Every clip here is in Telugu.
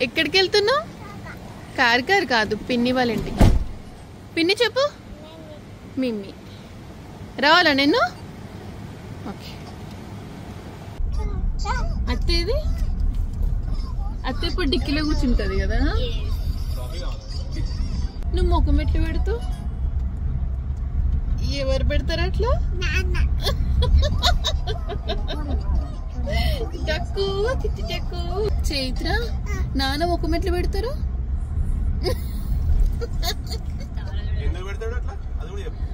ఎక్కడికి వెళ్తున్నావు కారు కారు కాదు పిన్ని వాళ్ళ ఇంటికి పిన్ని చెప్పు మిమ్మి రావాలా నేను ఓకే అత్తేది అత్త ఇప్పుడు డిక్కీలో కూర్చుంటది కదా నువ్వు ముఖం ఎట్లా పెడుతూ ఎవరు పెడతారు అట్లా టక్కు తిత్తి టక్కు చైత్ర నాన్న ముఖం ఎట్లా పెడతారు ఎందుకు పెడతాడు అట్లా అది కూడా చెప్పు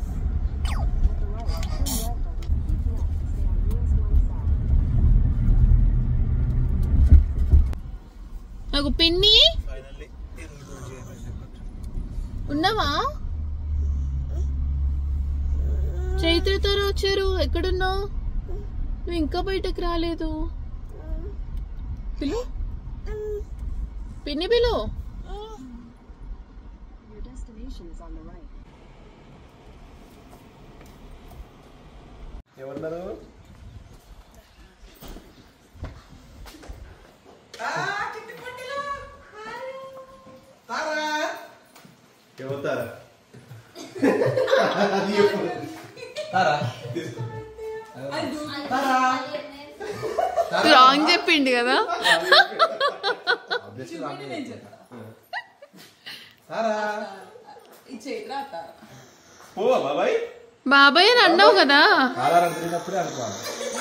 నాకు పిన్ని ఫైనల్లీ ఉన్నావా చైత్రతో వచ్చారు ఎక్కడున్నావు నువ్వు ఇంకా బయటకు రాలేదు పిలు పిన్ని పిలు Your destination is on the right. ఎవరున్నారు ఎవరుతారా రాంగ్ చెప్పిండు కదా పోవా బాబాయ్ బాబాయ్ అని అన్నావు కదా ఆధారం తిరిగినప్పుడే అనుకోవాలి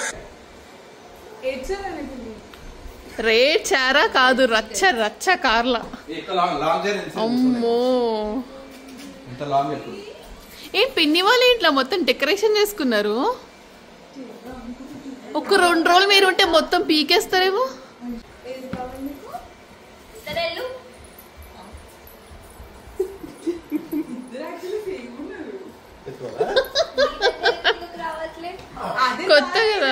రేట్ చారా కాదు రచ్చ రచ్చ కార్ల ఎక్కువ లాంగ్ లాంగ్ జర్నీ అమ్మో ఎంత లాంగ్ ఎక్కువ ఏం పిన్ని వాళ్ళ ఇంట్లో మొత్తం డెకరేషన్ చేసుకున్నారు ఒక రెండు రోజులు మీరు ఉంటే మొత్తం పీకేస్తారేమో కొత్త కదా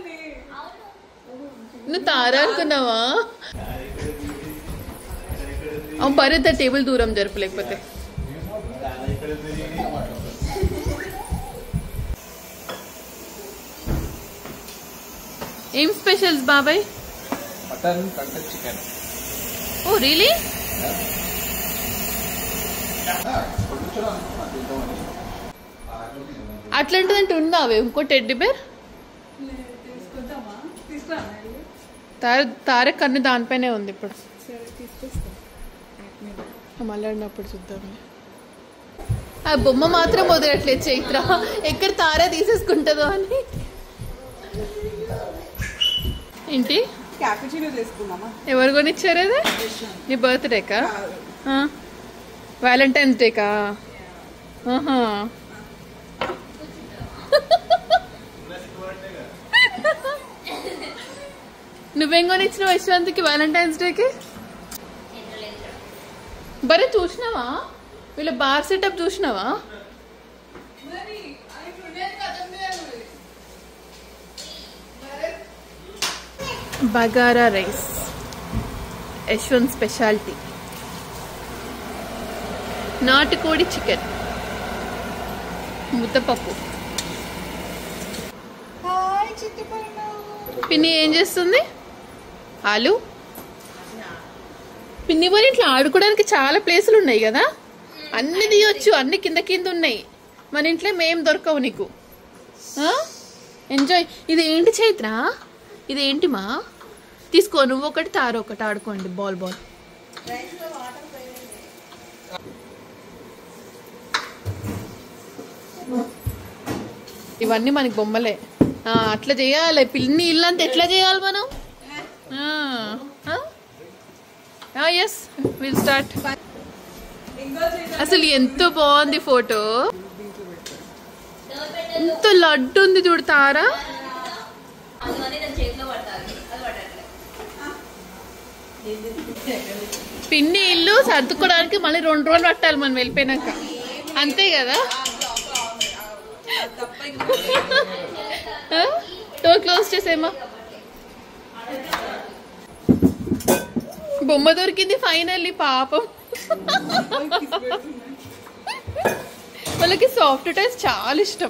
నువ్వు తారా అనుకున్నావా అవును పర్లేదు టేబుల్ దూరం జరుపు లేకపోతే ఏం స్పెషల్స్ బాబాయ్ మటన్ కంటే చికెన్ ఓ రియలీ అట్లాంటిదంటే ఉందా అవి ఇంకో టెడ్డి బేర్ తార తార కన్ను దానిపైనే ఉంది ఇప్పుడు మళ్ళీ అడినప్పుడు చూద్దాం ఆ బొమ్మ మాత్రం వదలట్లేదు చైత్ర ఎక్కడ తార తీసేసుకుంటుందో అని ఏంటి క్యాపుచినో చేసుకుందామా ఎవరు కొనిచ్చారు అది నీ బర్త్డేకా వ్యాలంటైన్స్ డేకా ఆహా నువ్వేం కొనిచ్చినావు యశ్వంత్కి వ్యాలంటైన్స్ డేకి బరే చూసినావా వీళ్ళ బార్ సెటప్ చూసినావా బగారా రైస్ యశ్వంత్ స్పెషాలిటీ నాటుకోడి చికెన్ ముద్దపప్పు పిన్ని ఏం చేస్తుంది ఆలు పిన్ని పోయి ఇట్లా ఆడుకోవడానికి చాలా ప్లేసులు ఉన్నాయి కదా అన్ని తీయొచ్చు అన్ని కింద కింద ఉన్నాయి మన ఇంట్లో మేం దొరకవు నీకు ఎంజాయ్ ఇది ఏంటి చైత్ర ఇది ఏంటి మా తీసుకో నువ్వు ఒకటి తారు ఒకటి ఆడుకోండి బాల్ బాల్ ఇవన్నీ మనకి బొమ్మలే ఆ, అట్లా చేయాలి పిల్లని ఇల్లంతా ఎట్లా చేయాలి మనం ఎస్ విల్ స్టార్ట్ అసలు ఎంత బాగుంది ఫోటో ఎంత లడ్డు ఉంది చూడతారా పిన్ని ఇల్లు సర్దుకోవడానికి మళ్ళీ రెండు రోజులు పట్టాలి మనం వెళ్ళిపోయినాక అంతే కదా డోర్ క్లోజ్ చేసేమా బొమ్మ దొరికింది ఫైనల్లీ పాపం వాళ్ళకి సాఫ్ట్ టైస్ చాలా ఇష్టం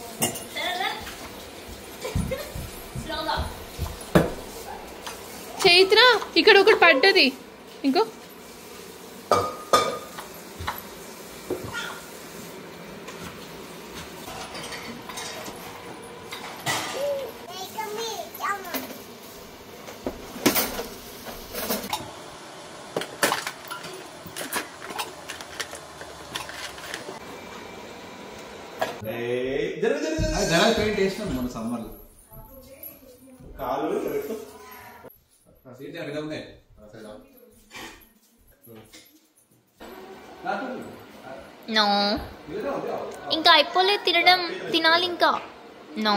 చే చైత్ర ఇక్కడ ఒకటి పడ్డది ఇంకో జర పెయింట్ వేసినాం మన సమ్మర్లో సీట్ అక్కడ ఉన్నాయి నో ఇంకా అయిపోలేదు తినడం తినాలి ఇంకా నో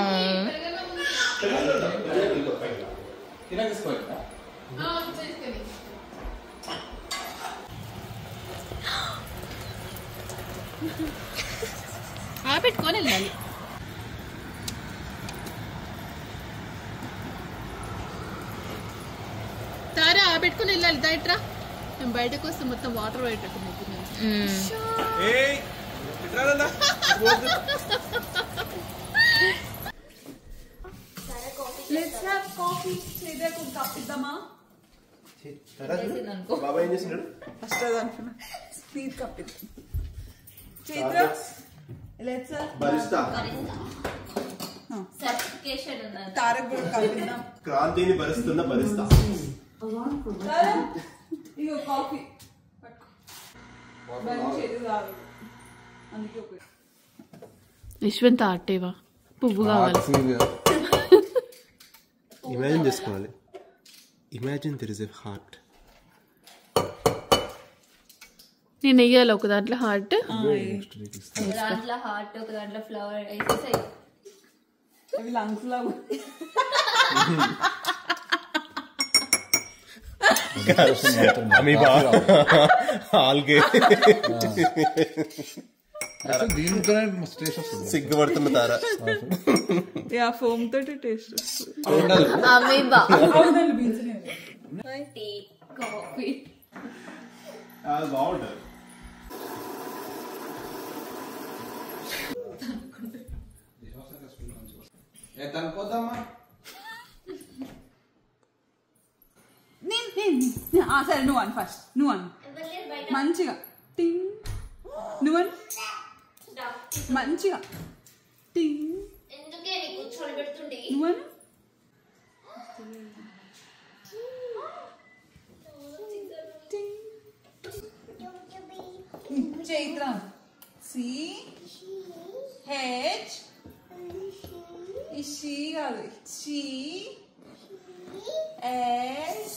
తినకేసుకోవాలి ఆ పెట్టుకొని వెళ్ళాలి తారా ఆ పెట్టుకొని వెళ్ళాలి దాయిట్రా మేము బయటకు వస్తే మొత్తం వాటర్ పడేటట్టు మొత్తం లెట్స్ హావ్ కాఫీ చేద్దాం కప్పిద్దామా బాబాయ్ ఏం చేస్తున్నాడు ఫస్ట్ అది అనుకున్నా స్పీడ్ కప్పిద్దాం చైత్ర లెట్స్ భరిస్తా సర్టిఫికేషన్ ఉన్నది తారక్ కూడా కప్పిద్దాం క్రాంతిని భరిస్తున్న భరిస్తా తారక్ ఇగో కాఫీ బంద్ చేతి తాగు అందుకే ఒక యశ్వంత్ ఆటేవా పువ్వు కావాలి ఇమాజిన్ చేసుకోవాలి imagine there is a heart నేను వెయ్యాలి ఒక దాంట్లో హార్ట్ ఒక దాంట్లో హార్ట్ ఒక దాంట్లో ఫ్లవర్ వేసేసాయి అవి లంగ్స్ లా అమీబా ఆల్గే అసలు దీనితోనే టేస్ట్ వస్తుంది సిగ్గుపడుతున్న తార యా ఫోమ్ తోటి టేస్ట్ ఉండదు అమీబా వస్తుంది బీన్స్ టీ కాఫీ బాగుంటుంది ఏ తనుకోద్దామా నేను నేను నేను- ఆ, సరే నువ్వు అను ఫస్ట్ నువ్వు అను మంచిగా టింగ్ నువ్వు అను మంచిగా టింగ్ ఎందుకే నీ కూర్చొని పెడుతుండే నువ్వు అను టింగ్. చైత్ర సి హెచ్ ఇషి కాదు సి ఎస్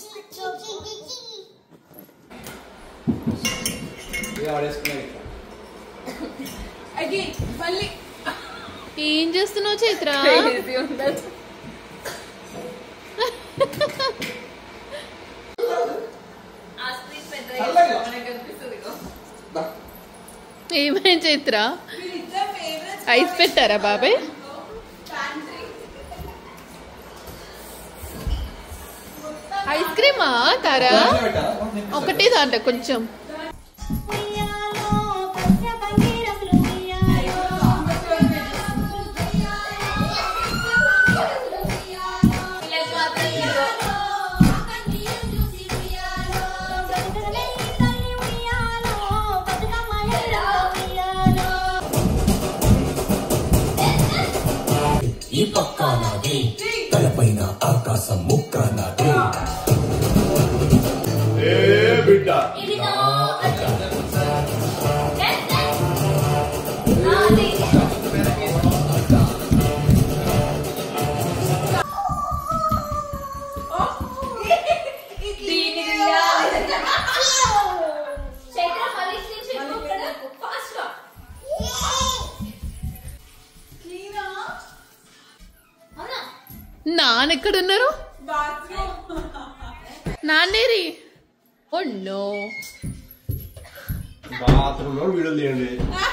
ఇది ఆడేసుకున్నాయి ఇట్లా. అగైన్ మళ్ళీ ఏం చేస్తున్నావు చైత్ర దా. ఏమైంది చైత్ర వీళ్ళిద్దరు ఫేవరెట్స్ ఐస్ పెట్టారా బాబాయ్ ఐస్ క్రీమా తారా ఒకటే దాంట్లో కొంచెం ఈ పక్క నాది తలపైన ఆకాశం ముక్క నాది బిడ్డ నాన్న ఎక్కడున్నారు బాత్రూమ్ నాన్నేరి ఒళ్ళో బాత్రూమ్ లో వీడియోలు తీయండి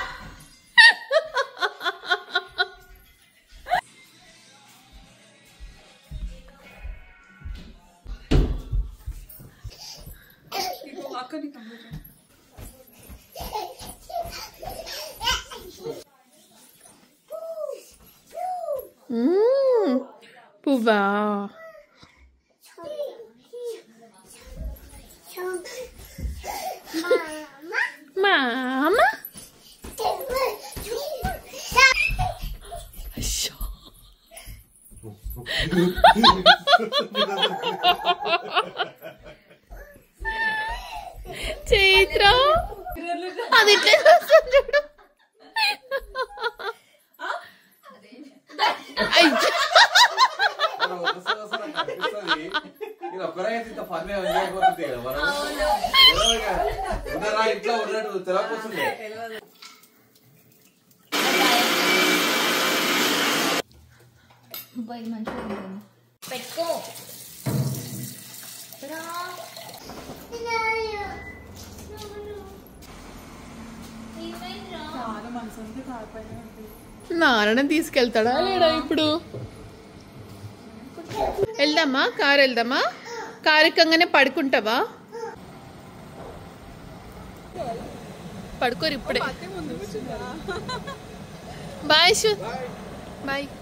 అక్కడి కంప్యూటర్ మ్మ్. పువ్వా మామ అయ్యో. చైత్ర అది ఇట్లా చూస్తుంది చూడు అయ్యో. మనం ఒకసారి ఒకసారి కనిపిస్తది. ఇలా ఒక్కరైతే ఇంత ఫన్ అయిపోతుంది కదా మనం ఏదో ఇక ఉన్నారా ఇంట్లో ఉన్నట్టు తెలవకొస్తుంది అబ్బా, ఇది మంచిగా ఉంది. పెట్టుకో రా. ఏమైందిరా? చాలా మనసు ఉంది కాకపోయినా నాన్న తీసుకెళ్తాడా లేడా ఇప్పుడు వెళ్దామా కార్ వెళ్దామా కార్ ఎక్కంగానే పడుకుంటావా పడుకోరు ఇప్పుడే బాయ్ షు బాయ్